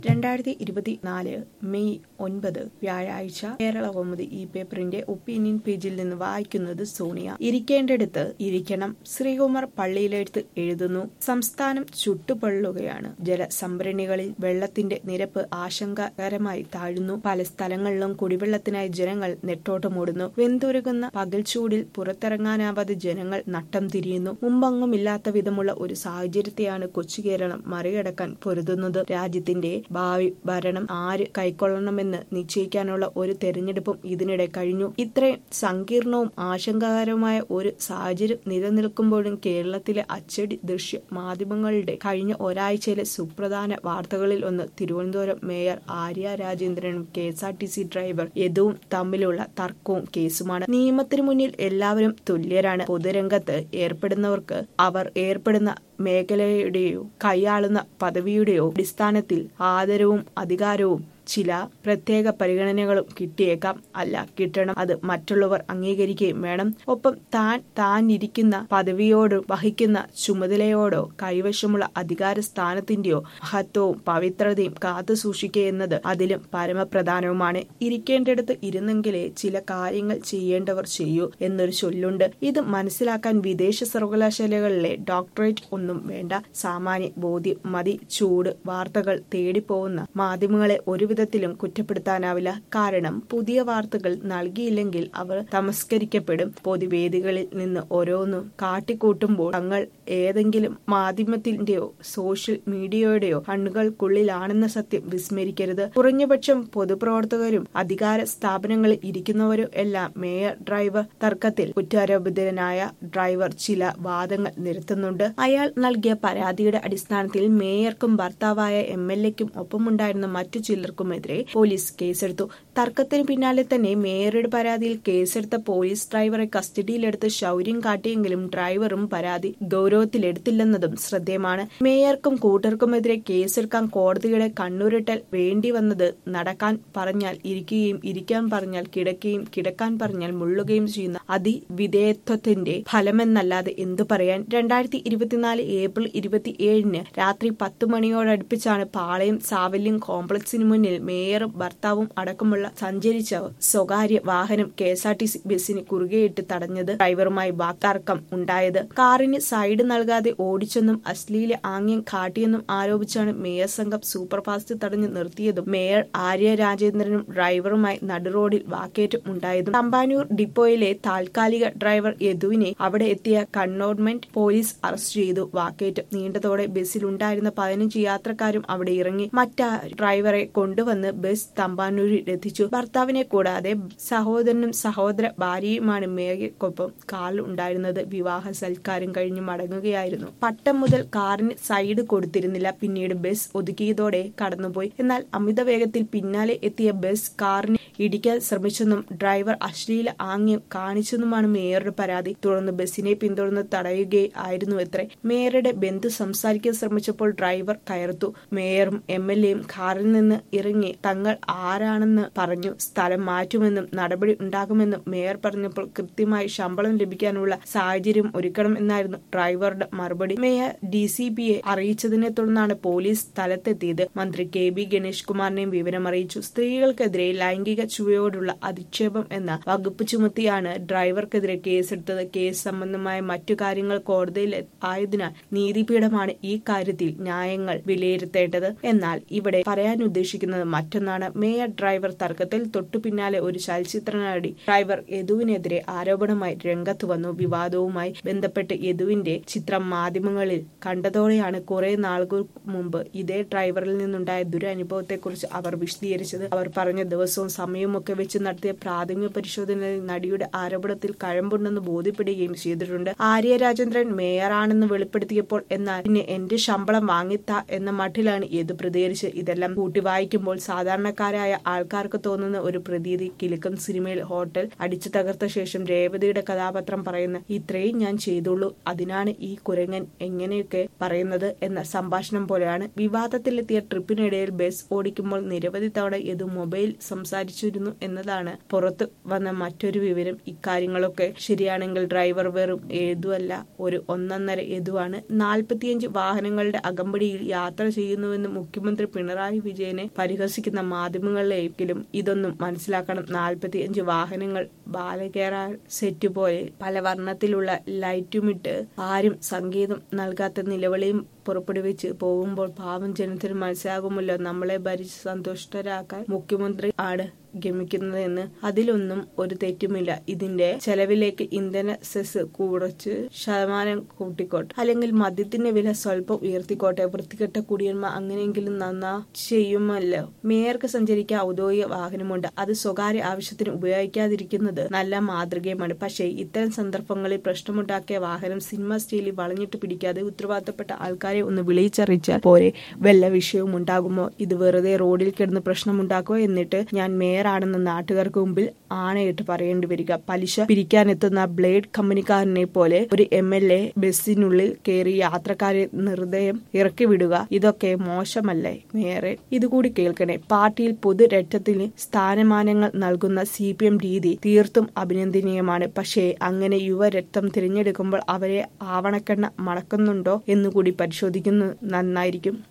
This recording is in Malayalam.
രണ്ടായിരത്തി ഇരുപത്തിനാല് മെയ് ഒൻപത് വ്യാഴാഴ്ച കേരള കൗമുദി ഈ പേപ്പറിന്റെ ഒപ്പീനിയൻ പേജിൽ നിന്ന് വായിക്കുന്നത് സോണിയ ഇരിക്കേണ്ടടുത്ത് ഇരിക്കണം ശ്രീകുമാർ പള്ളിയിലെടുത്ത് എഴുതുന്നു സംസ്ഥാനം ചുട്ടുപൊള്ളുകയാണ് ജലസംഭരണികളിൽ വെള്ളത്തിന്റെ നിരപ്പ് ആശങ്കകരമായി താഴുന്നു പല സ്ഥലങ്ങളിലും കുടിവെള്ളത്തിനായി ജനങ്ങൾ നെട്ടോട്ടമോടുന്നു വെന്തുരുകുന്ന പകൽ ചൂടിൽ പുറത്തിറങ്ങാനാവാതെ ജനങ്ങൾ നട്ടം തിരിയുന്നു മുമ്പങ്ങുമില്ലാത്ത വിധമുള്ള ഒരു സാഹചര്യത്തെയാണ് കൊച്ചു കേരളം മറികടക്കാൻ പൊരുതുന്നത് രാജ്യത്തിന്റെ ഭാവി ഭരണം ആര് കൈക്കൊള്ളണമെന്ന് നിശ്ചയിക്കാനുള്ള ഒരു തെരഞ്ഞെടുപ്പും ഇതിനിടെ കഴിഞ്ഞു ഇത്രയും സങ്കീർണവും ആശങ്കാകരമായ ഒരു സാഹചര്യം നിലനിൽക്കുമ്പോഴും കേരളത്തിലെ അച്ചടി ദൃശ്യ മാധ്യമങ്ങളുടെ കഴിഞ്ഞ ഒരാഴ്ചയിലെ സുപ്രധാന വാർത്തകളിൽ ഒന്ന് തിരുവനന്തപുരം മേയർ ആര്യ രാജേന്ദ്രനും K S R T C driver യദുവും തമ്മിലുള്ള തർക്കവും കേസുമാണ് നിയമത്തിന് മുന്നിൽ എല്ലാവരും തുല്യരാണ് പൊതുരംഗത്ത് ഏർപ്പെടുന്നവർക്ക് അവർ ഏർപ്പെടുന്ന മേഖലയുടെയോ കൈയാളുന്ന പദവിയുടെയോ അടിസ്ഥാനത്തിൽ ആദരവും അധികാരവും ചില പ്രത്യേക പരിഗണനകളും കിട്ടിയേക്കാം അല്ല കിട്ടണം അത് മറ്റുള്ളവർ അംഗീകരിക്കുകയും വേണം ഒപ്പം താൻ താൻ ഇരിക്കുന്ന പദവിയോടോ വഹിക്കുന്ന ചുമതലയോടോ കൈവശമുള്ള അധികാര സ്ഥാനത്തിന്റെയോ മഹത്വവും പവിത്രതയും കാത്തു സൂക്ഷിക്കുക എന്നത് അതിലും പരമപ്രധാനവുമാണ് ഇരിക്കേണ്ടിടത്ത് ഇരുന്നെങ്കിലേ ചില കാര്യങ്ങൾ ചെയ്യേണ്ടവർ ചെയ്യൂ എന്നൊരു ചൊല്ലുണ്ട് ഇത് മനസ്സിലാക്കാൻ വിദേശ സർവകലാശാലകളിലെ ഡോക്ടറേറ്റ് ഒന്നും വേണ്ട സാമാന്യ ബോധ്യം മതി ചൂട് വാർത്തകൾ തേടിപ്പോകുന്ന മാധ്യമങ്ങളെ ഒരു വിധത്തിലും കുറ്റപ്പെടുത്താനാവില്ല കാരണം പുതിയ വാർത്തകൾ നൽകിയില്ലെങ്കിൽ അവർ തമസ്കരിക്കപ്പെടും പൊതുവേദികളിൽ നിന്ന് ഓരോന്നും കാട്ടിക്കൂട്ടുമ്പോൾ തങ്ങൾ ഏതെങ്കിലും മാധ്യമത്തിന്റെയോ സോഷ്യൽ മീഡിയയുടെയോ കണ്ണുകൾക്കുള്ളിലാണെന്ന സത്യം വിസ്മരിക്കരുത് കുറഞ്ഞപക്ഷം പൊതുപ്രവർത്തകരും അധികാര സ്ഥാപനങ്ങളിൽ ഇരിക്കുന്നവരും എല്ലാം മേയർ ഡ്രൈവർ തർക്കത്തിൽ കുറ്റാരോപിതനായ ഡ്രൈവർ ചില വാദങ്ങൾ നിരത്തുന്നുണ്ട് അയാൾ നൽകിയ പരാതിയുടെ അടിസ്ഥാനത്തിൽ മേയർക്കും ഭർത്താവായ എം എൽ എക്കും ഒപ്പമുണ്ടായിരുന്ന മറ്റു ചിലർക്കുമെതിരെ പോലീസ് കേസെടുത്തു തർക്കത്തിന് പിന്നാലെ തന്നെ മേയറുടെ പരാതിയിൽ കേസെടുത്ത പോലീസ് ഡ്രൈവറെ കസ്റ്റഡിയിലെടുത്ത് ശൗര്യം കാട്ടിയെങ്കിലും ഡ്രൈവറും പരാതി ഗൗരവത്തിലെടുത്തില്ലെന്നതും ശ്രദ്ധേയമാണ് മേയർക്കും കൂട്ടർക്കുമെതിരെ കേസെടുക്കാൻ കോടതിയുടെ കണ്ണുരുട്ടൽ വേണ്ടി വന്നത് നടക്കാൻ പറഞ്ഞാൽ ഇരിക്കുകയും ഇരിക്കാൻ പറഞ്ഞാൽ കിടക്കുകയും കിടക്കാൻ പറഞ്ഞാൽ മുള്ളുകയും ചെയ്യുന്ന അതിവിധേയത്വത്തിന്റെ ഫലമെന്നല്ലാതെ എന്തു പറയാൻ രണ്ടായിരത്തി ഇരുപത്തിനാല് ഏപ്രിൽ ഇരുപത്തിയേഴിന് രാത്രി പത്ത് മണിയോടടുപ്പിച്ചാണ് പാളയം സാവല്യം കോംപ്ലക്സിന് മുന്നിൽ മേയറും ഭർത്താവും അടക്കമുള്ള സഞ്ചരിച്ച സ്വകാര്യ വാഹനം K S R T C ബസിന് കുറുകെയിട്ട് തടഞ്ഞത് ഡ്രൈവറുമായി വാക്തർക്കം ഉണ്ടായത് കാറിന് സൈഡ് നൽകാതെ ഓടിച്ചെന്നും അശ്ലീല ആംഗ്യം കാട്ടിയെന്നും ആരോപിച്ചാണ് മേയർ സംഘം സൂപ്പർഫാസ്റ്റ് തടഞ്ഞു നിർത്തിയതും മേയർ ആര്യ രാജേന്ദ്രനും ഡ്രൈവറുമായി നടുറോഡിൽ വാക്കേറ്റം ഉണ്ടായതും തമ്പാനൂർ ഡിപ്പോയിലെ താൽക്കാലിക ഡ്രൈവർ യദുവിനെ അവിടെ എത്തിയ കണ്ണോൺമെന്റ് പോലീസ് അറസ്റ്റ് ചെയ്തു വാക്കേറ്റം നീണ്ടതോടെ ബസ്സിലുണ്ടായിരുന്ന പതിനഞ്ച് യാത്രക്കാരും അവിടെ ഇറങ്ങി മറ്റാ ഡ്രൈവറെ കൊണ്ടുവന്ന് ബസ് തമ്പാനൂരിൽ എത്തിച്ചു ഭർത്താവിനെ കൂടാതെ സഹോദരനും സഹോദര ഭാര്യയുമാണ് മേയർക്കൊപ്പം കാറിൽ ഉണ്ടായിരുന്നത് വിവാഹ സൽക്കാരം കഴിഞ്ഞ് മടങ്ങുകയായിരുന്നു പട്ടം മുതൽ കാറിന് സൈഡ് കൊടുത്തിരുന്നില്ല പിന്നീട് ബസ് ഒതുക്കിയതോടെ കടന്നുപോയി എന്നാൽ അമിത വേഗത്തിൽ പിന്നാലെ എത്തിയ ബസ് കാറിന് ഇടിക്കാൻ ശ്രമിച്ചെന്നും ഡ്രൈവർ അശ്ലീല ആംഗ്യം കാണിച്ചെന്നുമാണ് മേയറുടെ പരാതി തുടർന്ന് ബസ്സിനെ പിന്തുടർന്ന് തടയുകയായിരുന്നു എത്രേ മേയറുടെ ബന്ധു സംസാരിക്കാൻ ശ്രമിച്ചപ്പോൾ ഡ്രൈവർ കയർത്തു മേയറും എം എൽ എയും കാറിൽ നിന്ന് ഇറങ്ങി തങ്ങൾ ആരാണെന്ന് പറഞ്ഞു സ്ഥലം മാറ്റുമെന്നും നടപടി ഉണ്ടാകുമെന്നും മേയർ പറഞ്ഞപ്പോൾ കൃത്യമായി ശമ്പളം ലഭിക്കാനുള്ള സാഹചര്യം ഒരുക്കണം എന്നായിരുന്നു ഡ്രൈവറുടെ മറുപടി മേയർ ഡി സി പിയെ അറിയിച്ചതിനെ തുടർന്നാണ് പോലീസ് സ്ഥലത്തെത്തിയത് മന്ത്രി കെ ബി ഗണേഷ് കുമാറിനെയും വിവരം അറിയിച്ചു സ്ത്രീകൾക്കെതിരെ ലൈംഗിക ചുവയോടുള്ള അധിക്ഷേപം എന്ന വകുപ്പ് ചുമത്തിയാണ് ഡ്രൈവർക്കെതിരെ കേസെടുത്തത് കേസ് സംബന്ധമായ മറ്റു കാര്യങ്ങൾ കോടതിയിൽ ആയതിനാൽ നീതിപീഠമാണ് ഈ കാര്യത്തിൽ ന്യായങ്ങൾ വിലയിരുത്തേണ്ടത് എന്നാൽ ഇവിടെ പറയാൻ ഉദ്ദേശിക്കുന്നത് മറ്റൊന്നാണ് മേയർ ഡ്രൈവർ തർക്കത്തിൽ തൊട്ടു പിന്നാലെ ഒരു ചലച്ചിത്ര നടി ഡ്രൈവർ യദുവിനെതിരെ ആരോപണമായി രംഗത്ത് വന്നു വിവാദവുമായി ബന്ധപ്പെട്ട് യദുവിന്റെ ചിത്രം മാധ്യമങ്ങളിൽ കണ്ടതോടെയാണ് കുറെ നാളുകൾ മുമ്പ് ഇതേ ഡ്രൈവറിൽ നിന്നുണ്ടായ ദുരനുഭവത്തെക്കുറിച്ച് അവർ വിശദീകരിച്ചത് അവർ പറഞ്ഞ ദിവസവും സമയവും ഒക്കെ വെച്ച് നടത്തിയ പ്രാഥമിക പരിശോധനയിൽ നടിയുടെ ആരോപണത്തിൽ കഴമ്പുണ്ടെന്ന് ബോധ്യപ്പെടുകയും ചെയ്തിട്ടുണ്ട് ആര്യ രാജേന്ദ്രൻ മേയറാണെന്ന് വെളിപ്പെടുത്തിയപ്പോൾ എന്നാൽ പിന്നെ എന്റെ ശമ്പളം വാങ്ങിത്ത എന്ന മട്ടിലാണ് യദു പ്രതികരിച്ചത് ഇതെല്ലാം കൂട്ടി വായിക്കുമ്പോൾ കാണുമ്പോൾ സാധാരണക്കാരായ ആൾക്കാർക്ക് തോന്നുന്ന ഒരു പ്രതീതി കിലുക്കം സിനിമയിൽ ഹോട്ടൽ അടിച്ചു തകർത്ത ശേഷം രേവതിയുടെ കഥാപാത്രം പറയുന്ന ഇത്രയും ഞാൻ ചെയ്തുള്ളൂ അതിനാണ് ഈ കുരങ്ങൻ എങ്ങനെയൊക്കെ പറയുന്നത് എന്ന സംഭാഷണം പോലെയാണ് വിവാദത്തിലെത്തിയ ട്രിപ്പിനിടയിൽ ബസ് ഓടിക്കുമ്പോൾ നിരവധി തവണ ഇത് മൊബൈൽ സംസാരിച്ചിരുന്നു എന്നതാണ് പുറത്തു വന്ന മറ്റൊരു വിവരം ഇക്കാര്യങ്ങളൊക്കെ ശരിയാണെങ്കിൽ ഡ്രൈവർ വെറും എഴുതുവല്ല ഒരു ഒന്നൊന്നര എതുവാണ് നാൽപ്പത്തിയഞ്ച് വാഹനങ്ങളുടെ അകമ്പടിയിൽ യാത്ര ചെയ്യുന്നുവെന്ന് മുഖ്യമന്ത്രി പിണറായി വിജയനെ പരിഹസിക്കുന്ന മാധ്യമങ്ങളിലെങ്കിലും ഇതൊന്നും മനസ്സിലാക്കണം നാൽപ്പത്തിയഞ്ച് വാഹനങ്ങൾ ബാലകേറ സെറ്റ് പോലെ പല വർണ്ണത്തിലുള്ള ലൈറ്റുമിട്ട് ആരും സംഗീതം നൽകാത്ത നിലവിളിയും പുറപ്പെടുവിച്ച് പോകുമ്പോൾ പാവം ജനത്തിന് മനസ്സിലാകുമല്ലോ നമ്മളെ ഭരിച്ച് സന്തുഷ്ടരാക്കാൻ മുഖ്യമന്ത്രി ആണ് ഗമിക്കുന്നതെന്ന് അതിലൊന്നും ഒരു തെറ്റുമില്ല ഇതിന്റെ ചെലവിലേക്ക് ഇന്ധന സെസ് കുറച്ച് ശതമാനം കൂട്ടിക്കോട്ടെ അല്ലെങ്കിൽ മദ്യത്തിന്റെ വില സ്വല്പം ഉയർത്തിക്കോട്ടെ വൃത്തികെട്ട കുടിയന്മാർ അങ്ങനെയെങ്കിലും നന്നാ ചെയ്യുമല്ലോ മേയർക്ക് സഞ്ചരിക്കാൻ ഔദ്യോഗിക വാഹനമുണ്ട് അത് സ്വകാര്യ ആവശ്യത്തിന് ഉപയോഗിക്കാതിരിക്കുന്നത് നല്ല മാതൃകയുമാണ് പക്ഷേ ഇത്തരം സന്ദർഭങ്ങളിൽ പ്രശ്നമുണ്ടാക്കിയ വാഹനം സിനിമ സ്റ്റൈലിൽ വളഞ്ഞിട്ട് പിടിക്കാതെ ഉത്തരവാദിത്തപ്പെട്ട ആൾക്കാരെ ഒന്ന് വിളിച്ചറിയിച്ചാൽ പോരെ വല്ല വിഷയവും ഉണ്ടാകുമോ ഇത് വെറുതെ റോഡിൽ കിടന്ന് പ്രശ്നമുണ്ടാക്കുക എന്നിട്ട് ഞാൻ മേയർ ആണെന്ന് നാട്ടുകാർക്ക് മുമ്പിൽ ആണയിട്ട് പറയേണ്ടി വരിക പലിശ പിരിക്കാനെത്തുന്ന ബ്ലേഡ് കമ്പനിക്കാരനെ പോലെ ഒരു എം എൽ എ ബസ്സിനുള്ളിൽ കയറി യാത്രക്കാരെ നിർദ്ദയം ഇറക്കി വിടുക ഇതൊക്കെ മോശമല്ലേ മേയറെ ഇതുകൂടി കേൾക്കണേ പാർട്ടിയിൽ പൊതുരക്തത്തിന് സ്ഥാനമാനങ്ങൾ നൽകുന്ന സി പി എം രീതി തീർത്തും അഭിനന്ദനീയമാണ് പക്ഷേ അങ്ങനെ യുവരക്തം തിരഞ്ഞെടുക്കുമ്പോൾ അവരെ ആവണക്കെണ്ണ മണക്കുന്നുണ്ടോ എന്നുകൂടി പരിശോധിക്കുന്നത് നന്നായിരിക്കും